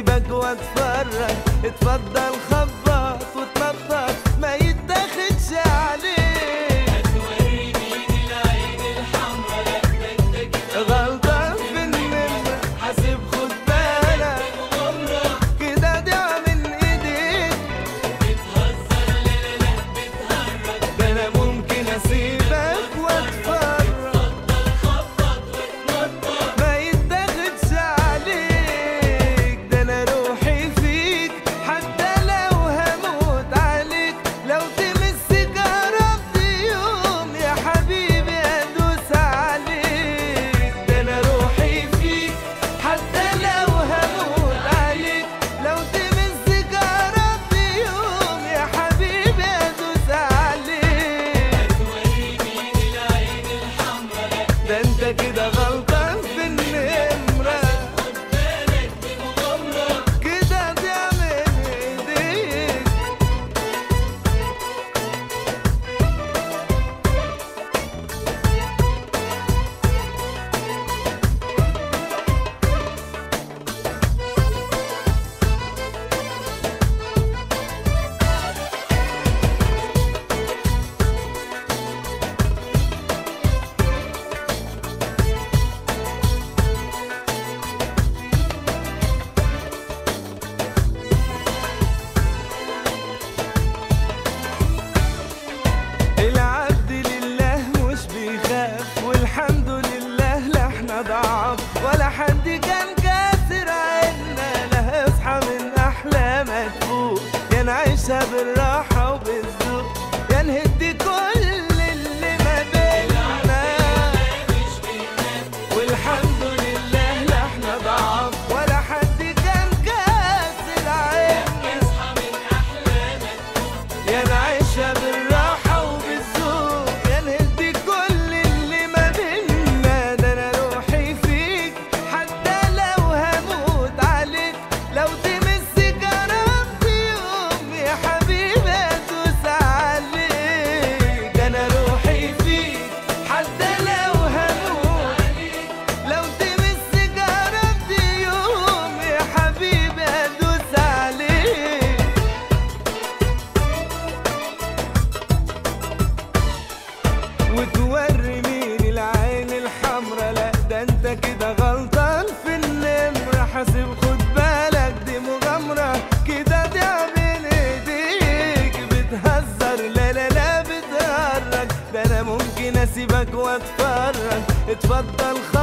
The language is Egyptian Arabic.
اسيبك واتفرج اتفضل خبط وتنطط ما يتاخدش عليك غلطان في النمرة حاسب خد بالك كده ضيع من ايديك ده انا ممكن اسيبك واتفرج ما يتاخدش عليك ده انا روحي فيك حتى لو هموت عليك لو تمس جربت يوم يا حبيبي ادوس عليك ده انا روحي فيك حتى لو هموت عليك لو تمس جربت يوم يا حبيبي ادوس عليك ده انت كده غلطان في النمرة كده تعمل ايديك العبد لله مش بيخاف والحمد لله لا احنا ضعاف ولا حد كان كاسر عنا لا اصحى من احلامك فوق يا نعيشها بالراحة وبالذوق يا نهدي كل اللي ما بينا والحمد لله لا احنا ضعاف ولا حد كان كاسر عنا يا نعيشها بالراحة وبالذوق يا نهدي كل اللي ما بينا ده أنا روحي فيك حتى لو هموت عليك لو تمس جربت يوم يا حبيبي أدوس عليك ده أنا روحي فيك حتى لو هموت لو تمس جربت يوم يا حبيبي أدوس عليك وتوري مين العين الحمرا لا ده انت كده غلطان في النمرة حاسب خد بالك دي مغامرة كده ضيع بين ايديك بتهزر لا لا لا بتهرج ده انا ممكن اسيبك واتفرج اتفضل خلاص